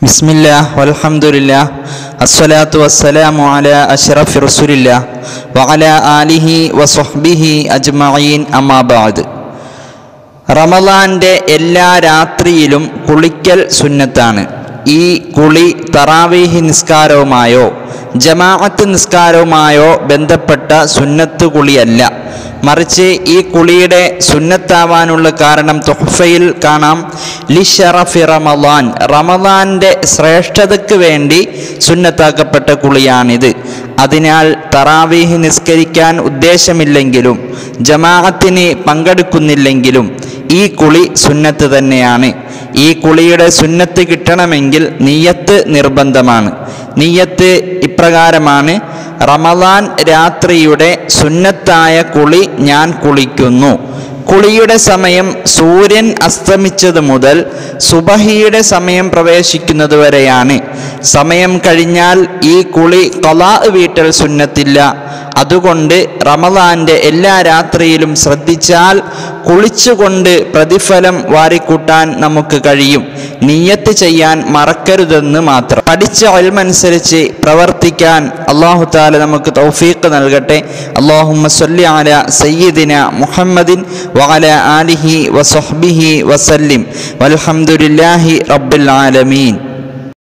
بسم الله والحمد لله الصلاة والسلام على أشرف رسول الله وعلى آله وصحبه أجمعين أما بعد റമദാന്റെ എല്ലാ രാത്രിയിലും കുളിക്കൽ സുന്നത്താണ് ഈ കുളി തറാവീഹി നിസ്കാരവുമായോ ജമാഅത്ത് നിസ്കാരവുമായോ ബന്ധപ്പെട്ട സുന്നത്ത് കുളിയല്ല മറിച്ച് ഈ കുളിയുടെ സുന്നത്താവാനുള്ള കാരണം തുഹഫയിൽ കാണാം ലിഷറഫി റമദാൻ റമദാന്റെ ശ്രേഷ്ഠതയ്ക്ക് വേണ്ടി സുന്നത്താക്കപ്പെട്ട കുളിയാണിത് അതിനാൽ തറാവീഹ് നിസ്കരിക്കാൻ ഉദ്ദേശമില്ലെങ്കിലും ജമാഅത്തിന് പങ്കെടുക്കുന്നില്ലെങ്കിലും ഈ കുളി സുന്നത്ത് തന്നെയാണ് ഈ കുളിയുടെ സുന്നത്ത് കിട്ടണമെങ്കിൽ നീയത്ത് നിർബന്ധമാണ് നീയത്ത് ഇപ്രകാരമാണ് റമദാൻ രാത്രിയുടെ സുന്നത്തായ കുളി ഞാൻ കുളിക്കുന്നു കുളിയുടെ സമയം സൂര്യൻ അസ്തമിച്ചത് മുതൽ സുബഹിയുടെ സമയം പ്രവേശിക്കുന്നത് വരെയാണ് സമയം കഴിഞ്ഞാൽ ഈ കുളി കൊലാ വീട്ടൽ സുന്നത്തില്ല അതുകൊണ്ട് റമദാന്റെ എല്ലാ രാത്രിയിലും ശ്രദ്ധിച്ചാൽ കുളിച്ചുകൊണ്ട് പ്രതിഫലം വാരിക്കൂട്ടാൻ നമുക്ക് കഴിയും നീയത്ത് ചെയ്യാൻ മറക്കരുതെന്ന് മാത്രം പഠിച്ച അൽമനുസരിച്ച് പ്രവർത്തിക്കാൻ അള്ളാഹു താല നമുക്ക് തൗഫീഖ് നൽകട്ടെ അള്ളാഹുമ്മ സല്ലി അല സയ്യിദിന മുഹമ്മദിൻ വഅല ആലിഹി വസഹ്ബിഹി വസല്ലിം വൽഹംദുലില്ലാഹി റബ്ബിൽ ആലമീൻ